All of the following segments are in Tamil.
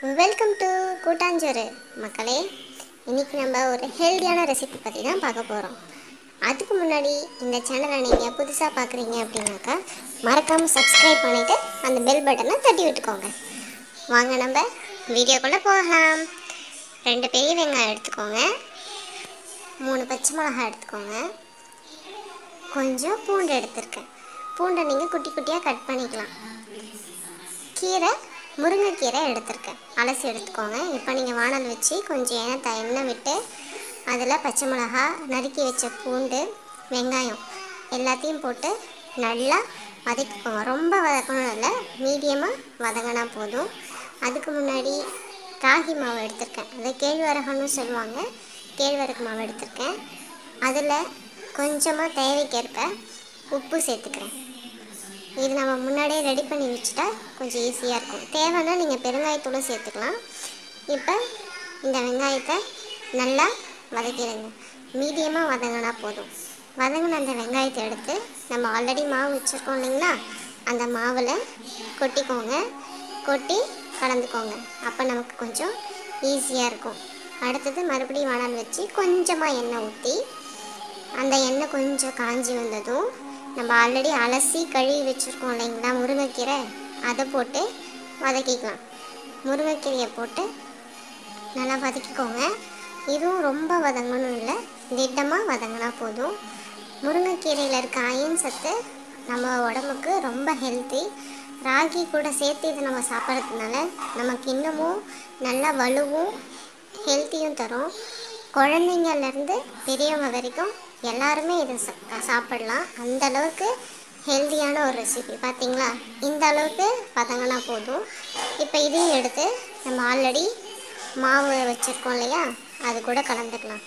வெல்கம் டு கூட்டாஞ்சோறு மக்களே இன்றைக்கி நம்ம ஒரு ஹெல்தியான ரெசிபி பற்றி தான் பார்க்க போகிறோம் அதுக்கு முன்னாடி இந்த சேனலை நீங்கள் புதுசாக பார்க்குறீங்க அப்படின்னாக்கா மறக்காமல் சப்ஸ்கிரைப் பண்ணிவிட்டு அந்த பெல் பட்டனை தட்டி விட்டுக்கோங்க வாங்க நம்ம வீடியோக்குள்ளே போகலாம் ரெண்டு பெரிய வெங்காயம் எடுத்துக்கோங்க மூணு பச்சை மிளகாய் எடுத்துக்கோங்க கொஞ்சம் பூண்டு எடுத்திருக்கேன் பூண்டை நீங்கள் குட்டி குட்டியாக கட் பண்ணிக்கலாம் கீரை முருங்கைக்கீரை எடுத்திருக்கேன் அலசி எடுத்துக்கோங்க இப்போ நீங்கள் வானல் வச்சு கொஞ்சம் எண்ணெய் த எண்ணெய் விட்டு அதில் பச்சை மிளகா நறுக்கி வச்ச பூண்டு வெங்காயம் எல்லாத்தையும் போட்டு நல்லா வதக்கிக்கோங்க ரொம்ப வதக்கணும் இல்லை மீடியமாக வதங்கினா போதும் அதுக்கு முன்னாடி ராகி மாவு எடுத்திருக்கேன் அதை கேழ்வரகுன்னு சொல்லுவாங்க கேழ்வரகு மாவு எடுத்திருக்கேன் அதில் கொஞ்சமாக தேவைக்கேற்ப உப்பு சேர்த்துக்கிறேன் இது நம்ம முன்னாடியே ரெடி பண்ணி வச்சுட்டா கொஞ்சம் ஈஸியாக இருக்கும் தேவைன்னா நீங்கள் பெருங்காயத்தூளும் சேர்த்துக்கலாம் இப்போ இந்த வெங்காயத்தை நல்லா வதக்கிடுங்க மீடியமாக வதங்கினா போதும் வதங்கின அந்த வெங்காயத்தை எடுத்து நம்ம ஆல்ரெடி மாவு வச்சுருக்கோம் இல்லைங்களா அந்த மாவில் கொட்டிக்கோங்க கொட்டி கலந்துக்கோங்க அப்போ நமக்கு கொஞ்சம் ஈஸியாக இருக்கும் அடுத்தது மறுபடியும் வானல் வச்சு கொஞ்சமாக எண்ணெய் ஊற்றி அந்த எண்ணெய் கொஞ்சம் காஞ்சி வந்ததும் நம்ம ஆல்ரெடி அலசி கழுவி வச்சுருக்கோம் இல்லைங்களா முருங்கைக்கீரை அதை போட்டு வதக்கிக்கலாம் முருங்கைக்கீரையை போட்டு நல்லா வதக்கிக்கோங்க இதுவும் ரொம்ப வதங்கணும் இல்லை திட்டமாக வதங்கினா போதும் முருங்கைக்கீரையில் இருக்க அயன் சத்து நம்ம உடம்புக்கு ரொம்ப ஹெல்த்தி ராகி கூட சேர்த்து இதை நம்ம சாப்பிட்றதுனால நமக்கு இன்னமும் நல்லா வலுவும் ஹெல்த்தியும் தரும் குழந்தைங்கள்லேருந்து பெரியவங்க வரைக்கும் எல்லாருமே இதை சா- சாப்பிடலாம் அந்த அளவுக்கு ஹெல்த்தியான ஒரு ரெசிபி பார்த்தீங்களா இந்த அளவுக்கு வதங்கினா போதும் இப்போ இதையும் எடுத்து நம்ம ஆல்ரெடி மாவு வச்சுருக்கோம் இல்லையா அது கூட கலந்துக்கலாம்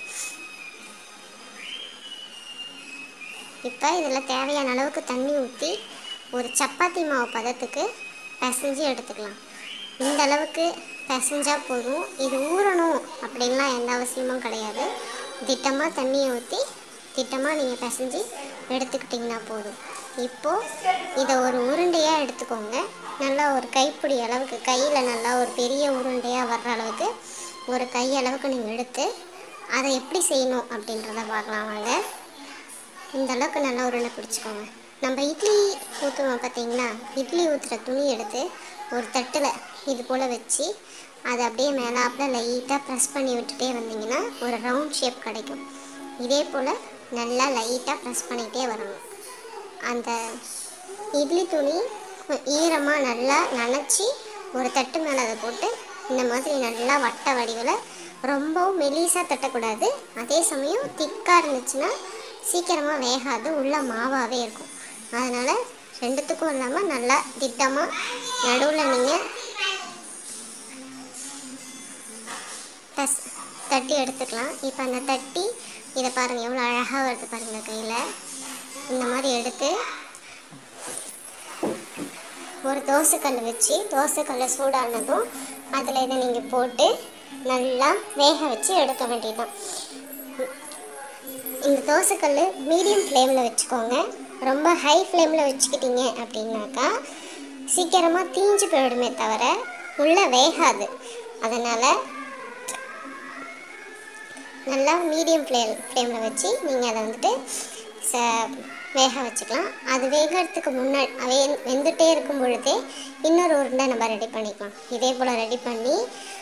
இப்போ இதில் தேவையான அளவுக்கு தண்ணி ஊற்றி ஒரு சப்பாத்தி மாவு பதத்துக்கு பிசைஞ்சு எடுத்துக்கலாம் இந்த அளவுக்கு பிசைஞ்சா போதும் இது ஊறணும் அப்படின்லாம் எந்த அவசியமும் கிடையாது திட்டமாக தண்ணியை ஊற்றி திட்டமாக நீங்கள் பிசைஞ்சு எடுத்துக்கிட்டிங்கன்னா போதும் இப்போது இதை ஒரு உருண்டையாக எடுத்துக்கோங்க நல்லா ஒரு கைப்பிடி அளவுக்கு கையில் நல்லா ஒரு பெரிய உருண்டையாக வர்ற அளவுக்கு ஒரு கை அளவுக்கு நீங்கள் எடுத்து அதை எப்படி செய்யணும் அப்படின்றத பார்க்கலாம் வாங்க இந்த அளவுக்கு நல்லா உருண்டை பிடிச்சிக்கோங்க நம்ம இட்லி ஊற்றுவோம் பார்த்தீங்களா இட்லி ஊற்றுற துணி எடுத்து ஒரு தட்டில் இது போல் வச்சு அதை அப்படியே மேலாப்பில் லைட்டாக ப்ரெஸ் பண்ணி விட்டுட்டே வந்தீங்கன்னா ஒரு ரவுண்ட் ஷேப் கிடைக்கும் இதே போல் நல்லா லைட்டாக ப்ரெஸ் பண்ணிகிட்டே வரணும் அந்த இட்லி துணி ஈரமாக நல்லா நனைச்சி ஒரு தட்டு மேலே அதை போட்டு இந்த மாதிரி நல்லா வட்ட வடிவில் ரொம்பவும் மெலிசாக தட்டக்கூடாது அதே சமயம் திக்காக இருந்துச்சுன்னா சீக்கிரமாக வேகாது உள்ள மாவாகவே இருக்கும் அதனால் ரெண்டுத்துக்கும் இல்லாமல் நல்லா திட்டமாக நடுவில் நீங்கள் தஸ் தட்டி எடுத்துக்கலாம் இப்போ அந்த தட்டி இதை பாருங்கள் எவ்வளோ அழகாக வருது பாருங்கள் கையில் இந்த மாதிரி எடுத்து ஒரு தோசைக்கல் வச்சு தோசைக்கல்லை சூடானதும் அதில் இதை நீங்கள் போட்டு நல்லா வேக வச்சு எடுக்க வேண்டியதுதான் இந்த தோசைக்கல் மீடியம் ஃப்ளேமில் வச்சுக்கோங்க ரொம்ப ஹை ஃப்ளேமில் வச்சுக்கிட்டீங்க அப்படின்னாக்கா சீக்கிரமாக தீஞ்சு போயிடுமே தவிர உள்ளே வேகாது அதனால் நல்லா மீடியம் ஃப்ளே ஃப்ளேமில் வச்சு நீங்கள் அதை வந்துட்டு ச வேக வச்சுக்கலாம் அது வேகிறதுக்கு முன்னாடி வே வெந்துட்டே இருக்கும் பொழுதே இன்னொரு உருண்டை நம்ம ரெடி பண்ணிக்கலாம் இதே போல் ரெடி பண்ணி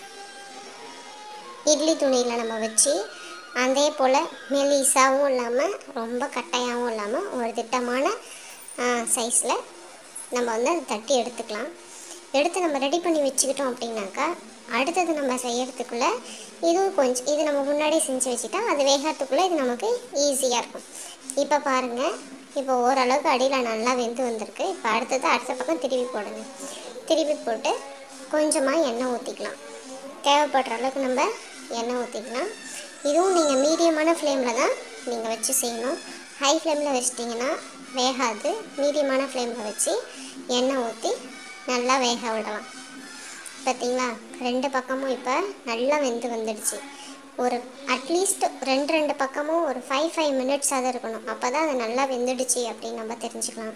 இட்லி துணியில் நம்ம வச்சு அதே போல் மெலிசாவும் இல்லாமல் ரொம்ப கட்டையாகவும் இல்லாமல் ஒரு திட்டமான சைஸில் நம்ம வந்து அதை தட்டி எடுத்துக்கலாம் எடுத்து நம்ம ரெடி பண்ணி வச்சுக்கிட்டோம் அப்படின்னாக்கா அடுத்தது நம்ம செய்யறதுக்குள்ளே இதுவும் கொஞ்சம் இது நம்ம முன்னாடியே செஞ்சு வச்சுட்டா அது வேகறதுக்குள்ளே இது நமக்கு ஈஸியாக இருக்கும் இப்போ பாருங்கள் இப்போ ஓரளவுக்கு அடியில் நல்லா வெந்து வந்திருக்கு இப்போ அடுத்தது அடுத்த பக்கம் திருப்பி போடுங்க திருப்பி போட்டு கொஞ்சமாக எண்ணெய் ஊற்றிக்கலாம் தேவைப்படுற அளவுக்கு நம்ம எண்ணெய் ஊற்றிக்கலாம் இதுவும் நீங்கள் மீடியமான ஃப்ளேமில் தான் நீங்கள் வச்சு செய்யணும் ஹை ஃப்ளேமில் வச்சிட்டிங்கன்னா வேகாது மீடியமான ஃப்ளேமில் வச்சு எண்ணெய் ஊற்றி நல்லா வேக விடலாம் பார்த்தீங்களா ரெண்டு பக்கமும் இப்போ நல்லா வெந்து வந்துடுச்சு ஒரு அட்லீஸ்ட் ரெண்டு ரெண்டு பக்கமும் ஒரு ஃபைவ் ஃபைவ் மினிட்ஸ் அது இருக்கணும் அப்போ தான் அது நல்லா வெந்துடுச்சு அப்படின்னு நம்ம தெரிஞ்சுக்கலாம்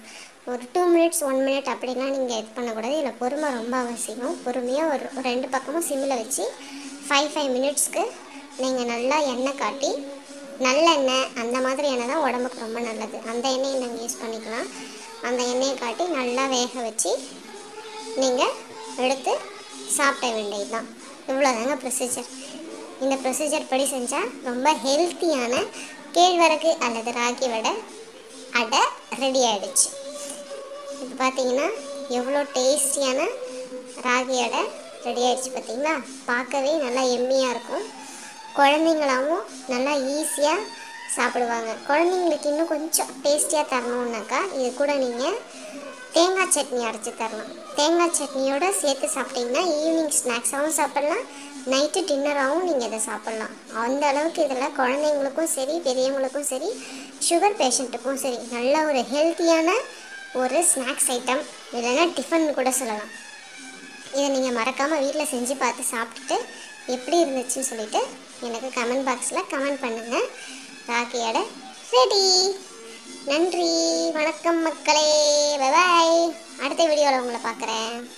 ஒரு டூ மினிட்ஸ் ஒன் மினிட் அப்படிலாம் நீங்கள் இது பண்ணக்கூடாது இதில் பொறுமை ரொம்ப அவசியம் பொறுமையாக ஒரு ஒரு ரெண்டு பக்கமும் சிம்மில் வச்சு ஃபைவ் ஃபைவ் மினிட்ஸ்க்கு நீங்கள் நல்லா எண்ணெய் காட்டி நல்லெண்ணெய் அந்த மாதிரி எண்ணெய் தான் உடம்புக்கு ரொம்ப நல்லது அந்த எண்ணெயை நாங்கள் யூஸ் பண்ணிக்கலாம் அந்த எண்ணெயை காட்டி நல்லா வேக வச்சு நீங்கள் எடுத்து சாப்பிட வேண்டியது தான் இவ்வளோதாங்க ப்ரொசீஜர் இந்த ப்ரொசீஜர் படி செஞ்சால் ரொம்ப ஹெல்த்தியான கேழ்வரகு அல்லது ராகி வடை அடை ரெடி ஆகிடுச்சு இப்போ பார்த்தீங்கன்னா எவ்வளோ டேஸ்டியான ராகி அடை ரெடி ஆயிடுச்சு பார்த்தீங்களா பார்க்கவே நல்லா எம்மியாக இருக்கும் குழந்தைங்களாவும் நல்லா ஈஸியாக சாப்பிடுவாங்க குழந்தைங்களுக்கு இன்னும் கொஞ்சம் டேஸ்டியாக தரணுன்னாக்கா இது கூட நீங்கள் தேங்காய் சட்னி அரைச்சி தரலாம் தேங்காய் சட்னியோட சேர்த்து சாப்பிட்டிங்கன்னா ஈவினிங் ஸ்நாக்ஸாகவும் சாப்பிட்லாம் நைட்டு டின்னராகவும் நீங்கள் இதை சாப்பிட்லாம் அந்த அளவுக்கு இதில் குழந்தைங்களுக்கும் சரி பெரியவங்களுக்கும் சரி சுகர் பேஷண்ட்டுக்கும் சரி நல்ல ஒரு ஹெல்த்தியான ஒரு ஸ்நாக்ஸ் ஐட்டம் இல்லைன்னா டிஃபன் கூட சொல்லலாம் இதை நீங்கள் மறக்காமல் வீட்டில் செஞ்சு பார்த்து சாப்பிட்டுட்டு எப்படி இருந்துச்சுன்னு சொல்லிட்டு எனக்கு கமெண்ட் பாக்ஸில் கமெண்ட் பண்ணுங்கள் ராகி அடை ரெடி நன்றி வணக்கம் மக்களே பாய் அடுத்த வீடியோவில் உங்களை பார்க்குறேன்